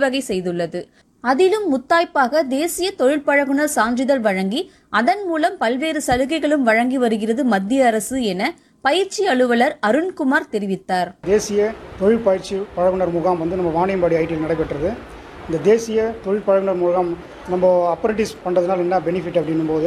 வழிவகை செய்துள்ளது அதிலும் முத்தாய்ப்பாக தேசிய தொழிற்பழகுனர் சான்றிதழ் வழங்கி அதன் மூலம் பல்வேறு சலுகைகளும் வழங்கி வருகிறது மத்திய அரசு என பயிற்சி அலுவலர் அருண்குமார் தெரிவித்தார் தேசிய தொழில் பயிற்சி பழகுனர் முகாம் வந்து நம்ம வாணியம்பாடி ஐடியில் நடைபெற்றது இந்த தேசிய தொழில் பழகுனர் முகாம் நம்ம அப்ரண்டிஸ் பண்ணுறதுனால என்ன பெனிஃபிட் அப்படின்னும் போது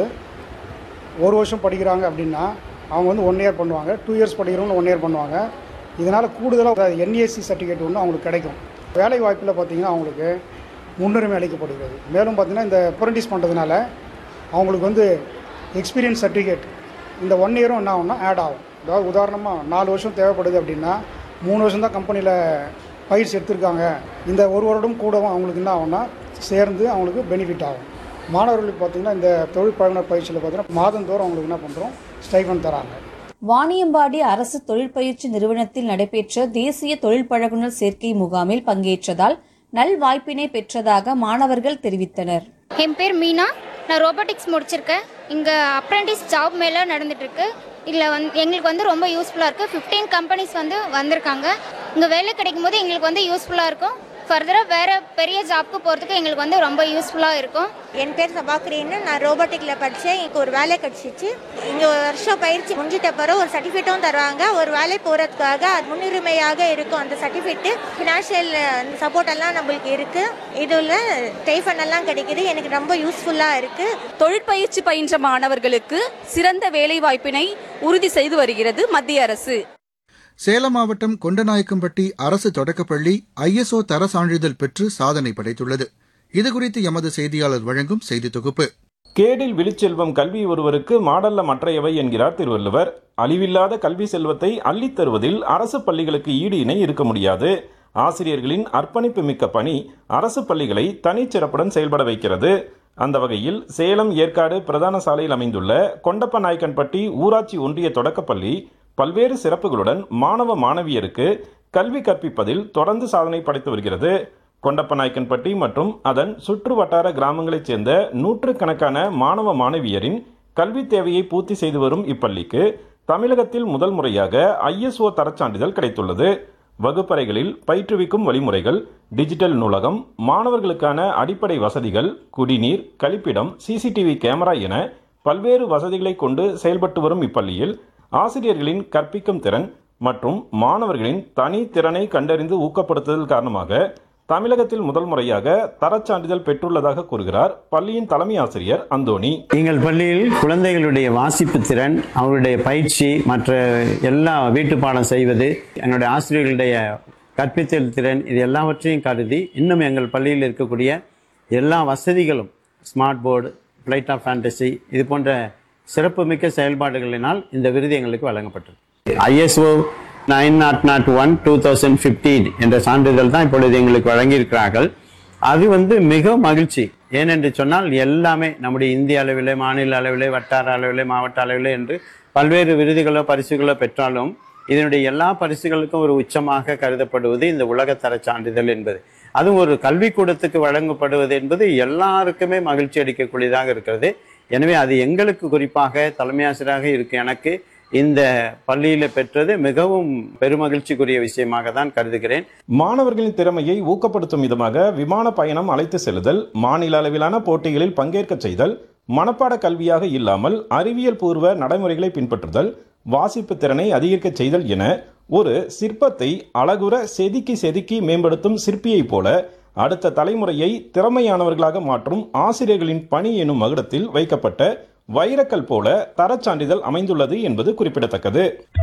ஒரு வருஷம் படிக்கிறாங்க அப்படின்னா அவங்க வந்து ஒன் இயர் பண்ணுவாங்க டூ இயர்ஸ் படிக்கிறவங்க ஒன் இயர் பண்ணுவாங்க இதனால் கூடுதலாக என்ஏசி சர்டிஃபிகேட் ஒன்று அவங்களுக்கு கிடைக்கும் வேலை வாய்ப்பில் பார்த்திங்கன்னா அவங்களுக்கு முன்னுரிமை அளிக்கப்படுகிறது மேலும் பார்த்திங்கன்னா இந்த அப்ரண்டிஸ் பண்ணுறதுனால அவங்களுக்கு வந்து எக்ஸ்பீரியன்ஸ் சர்டிஃபிகேட் இந்த ஒன் இயரும் என்ன ஆகும்னா ஆட் ஆகும் அதாவது உதாரணமாக நாலு வருஷம் தேவைப்படுது அப்படின்னா மூணு வருஷம் தான் கம்பெனியில் பயிற்சி எடுத்திருக்காங்க இந்த ஒரு வருடம் கூடவும் அவங்களுக்கு என்ன ஆகும்னா சேர்ந்து அவங்களுக்கு பெனிஃபிட் ஆகும் மாணவர்களுக்கு பார்த்திங்கன்னா இந்த தொழில் பழகுனர் பயிற்சியில் பார்த்தீங்கன்னா மாதந்தோறும் அவங்களுக்கு என்ன பண்ணுறோம் ஸ்டைஃபன் தராங்க வாணியம்பாடி அரசு தொழிற்பயிற்சி நிறுவனத்தில் நடைபெற்ற தேசிய தொழில் பழகுனர் சேர்க்கை முகாமில் பங்கேற்றதால் நல்வாய்ப்பினை பெற்றதாக மாணவர்கள் தெரிவித்தனர் என் பேர் மீனா நான் ரோபோட்டிக்ஸ் முடிச்சிருக்கேன் இங்கே அப்ரெண்டிஸ் ஜாப் மேலே நடந்துட்டுருக்கு இதில் வந்து எங்களுக்கு வந்து ரொம்ப யூஸ்ஃபுல்லாக இருக்குது ஃபிஃப்டீன் கம்பெனிஸ் வந்து வந்திருக்காங்க இங்கே வேலை கிடைக்கும் போது எங்களுக்கு வந்து யூஸ்ஃபுல்லாக இருக்கும் ஃபர்தராக வேறு பெரிய ஜாப்க்கு போகிறதுக்கு எங்களுக்கு வந்து ரொம்ப யூஸ்ஃபுல்லாக இருக்கும் என் பேர் சபாக்கிரின்னு நான் ரோபோட்டிக்கில் படித்தேன் எனக்கு ஒரு வேலை கிடச்சிச்சு இங்கே ஒரு வருஷம் பயிற்சி முடிஞ்சிட்ட பிறகு ஒரு சர்டிஃபிகேட்டும் தருவாங்க ஒரு வேலை போகிறதுக்காக அது முன்னுரிமையாக இருக்கும் அந்த சர்டிஃபிகேட்டு ஃபினான்ஷியல் சப்போர்ட் எல்லாம் நம்மளுக்கு இருக்குது இதில் ஸ்டைஃபன் எல்லாம் கிடைக்குது எனக்கு ரொம்ப யூஸ்ஃபுல்லாக இருக்குது தொழிற்பயிற்சி பயின்ற மாணவர்களுக்கு சிறந்த வேலை வாய்ப்பினை உறுதி செய்து வருகிறது மத்திய அரசு சேலம் மாவட்டம் கொண்டநாயக்கம்பட்டி அரசு தொடக்கப்பள்ளி ஐஎஸ்ஓ தர சான்றிதழ் பெற்று சாதனை படைத்துள்ளது இதுகுறித்து எமது செய்தியாளர் வழங்கும் செய்தி தொகுப்பு கேடில் விழிச்செல்வம் கல்வி ஒருவருக்கு மாடல்ல மற்றையவை என்கிறார் திருவள்ளுவர் அழிவில்லாத கல்வி செல்வத்தை அள்ளித் தருவதில் அரசு பள்ளிகளுக்கு ஈடு இணை இருக்க முடியாது ஆசிரியர்களின் அர்ப்பணிப்பு மிக்க பணி அரசு பள்ளிகளை தனிச்சிறப்புடன் செயல்பட வைக்கிறது அந்த வகையில் சேலம் ஏற்காடு பிரதான சாலையில் அமைந்துள்ள கொண்டப்ப நாயக்கன்பட்டி ஊராட்சி ஒன்றிய தொடக்கப்பள்ளி பல்வேறு சிறப்புகளுடன் மாணவ மாணவியருக்கு கல்வி கற்பிப்பதில் தொடர்ந்து சாதனை படைத்து வருகிறது கொண்டப்பநாயக்கன்பட்டி மற்றும் அதன் சுற்று வட்டார கிராமங்களைச் சேர்ந்த நூற்றுக்கணக்கான மாணவ மாணவியரின் கல்வி தேவையை பூர்த்தி செய்து வரும் இப்பள்ளிக்கு தமிழகத்தில் முதல் முறையாக ஐஎஸ்ஓ தரச்சான்றிதழ் கிடைத்துள்ளது வகுப்பறைகளில் பயிற்றுவிக்கும் வழிமுறைகள் டிஜிட்டல் நூலகம் மாணவர்களுக்கான அடிப்படை வசதிகள் குடிநீர் கழிப்பிடம் சிசிடிவி கேமரா என பல்வேறு வசதிகளை கொண்டு செயல்பட்டு வரும் இப்பள்ளியில் ஆசிரியர்களின் கற்பிக்கும் திறன் மற்றும் மாணவர்களின் தனி திறனை கண்டறிந்து ஊக்கப்படுத்துதல் காரணமாக தமிழகத்தில் முதல் முறையாக தரச்சான்றிதழ் பெற்றுள்ளதாக கூறுகிறார் பள்ளியின் தலைமை ஆசிரியர் அந்தோணி எங்கள் பள்ளியில் குழந்தைகளுடைய வாசிப்பு திறன் அவருடைய பயிற்சி மற்ற எல்லா வீட்டு பாடம் செய்வது எங்களுடைய ஆசிரியர்களுடைய கற்பித்தல் திறன் இது எல்லாவற்றையும் கருதி இன்னும் எங்கள் பள்ளியில் இருக்கக்கூடிய எல்லா வசதிகளும் smart board flight of fantasy இது போன்ற சிறப்புமிக்க செயல்பாடுகளினால் இந்த விருது எங்களுக்கு வழங்கப்பட்டது ISO nine nought nought one two thousand fifteen என்ற சான்றிதழ் தான் இப்பொழுது எங்களுக்கு வழங்கியிருக்கிறார்கள் அது வந்து மிக மகிழ்ச்சி ஏனென்று சொன்னால் எல்லாமே நம்முடைய இந்திய அளவிலே மாநில அளவிலே வட்டார அளவிலே மாவட்ட அளவிலே என்று பல்வேறு விருதுகளோ பரிசுகளோ பெற்றாலும் இதனுடைய எல்லா பரிசுகளுக்கும் ஒரு உச்சமாக கருதப்படுவது இந்த உலகத்தர சான்றிதழ் என்பது அதுவும் ஒரு கல்விக்கூடத்துக்கு வழங்கப்படுவது என்பது எல்லாருக்குமே மகிழ்ச்சி அளிக்கக்கூடியதாக இருக்கிறது எனவே அது எங்களுக்கு குறிப்பாக தலைமை ஆசிரியராக இருக்கு எனக்கு இந்த பள்ளியில பெற்றது மிகவும் பெருமகிழ்ச்சிக்குரிய விஷயமாக தான் கருதுகிறேன் மாணவர்களின் திறமையை ஊக்கப்படுத்தும் விதமாக விமான பயணம் அழைத்து செல்லுதல் மாநில அளவிலான போட்டிகளில் பங்கேற்க செய்தல் மனப்பாட கல்வியாக இல்லாமல் அறிவியல் பூர்வ நடைமுறைகளை பின்பற்றுதல் வாசிப்பு திறனை அதிகரிக்க செய்தல் என ஒரு சிற்பத்தை அழகுற செதுக்கி செதுக்கி மேம்படுத்தும் சிற்பியைப் போல அடுத்த தலைமுறையை திறமையானவர்களாக மாற்றும் ஆசிரியர்களின் பணி எனும் மகுடத்தில் வைக்கப்பட்ட வைரக்கல் போல தரச்சான்றிதழ் அமைந்துள்ளது என்பது குறிப்பிடத்தக்கது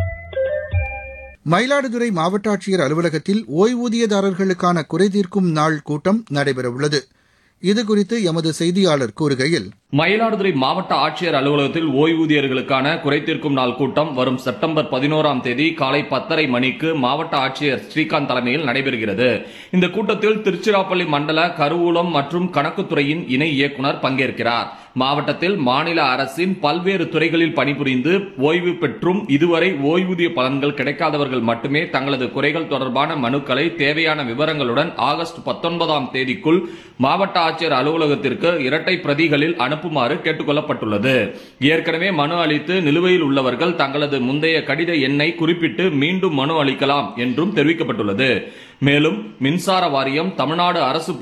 மயிலாடுதுறை மாவட்ட ஆட்சியர் அலுவலகத்தில் ஓய்வூதியதாரர்களுக்கான குறைதீர்க்கும் நாள் கூட்டம் நடைபெறவுள்ளது இதுகுறித்து எமது செய்தியாளர் கூறுகையில் மயிலாடுதுறை மாவட்ட ஆட்சியர் அலுவலகத்தில் ஓய்வூதியர்களுக்கான குறைதீர்க்கும் நாள் கூட்டம் வரும் செப்டம்பர் பதினோராம் தேதி காலை பத்தரை மணிக்கு மாவட்ட ஆட்சியர் ஸ்ரீகாந்த் தலைமையில் நடைபெறுகிறது இந்த கூட்டத்தில் திருச்சிராப்பள்ளி மண்டல கருவூலம் மற்றும் கணக்குத்துறையின் இணை இயக்குனர் பங்கேற்கிறார் மாவட்டத்தில் மாநில அரசின் பல்வேறு துறைகளில் பணிபுரிந்து ஓய்வு பெற்றும் இதுவரை ஓய்வூதிய பலன்கள் கிடைக்காதவர்கள் மட்டுமே தங்களது குறைகள் தொடர்பான மனுக்களை தேவையான விவரங்களுடன் ஆகஸ்ட் பத்தொன்பதாம் தேதிக்குள் மாவட்ட ஆட்சியர் அலுவலகத்திற்கு இரட்டை பிரதிகளில் அனுப்புமாறு கேட்டுக்கொள்ளப்பட்டுள்ளது ஏற்கனவே மனு அளித்து நிலுவையில் உள்ளவர்கள் தங்களது முந்தைய கடித எண்ணை குறிப்பிட்டு மீண்டும் மனு அளிக்கலாம் என்றும் தெரிவிக்கப்பட்டுள்ளது மேலும் மின்சார வாரியம் தமிழ்நாடு அரசு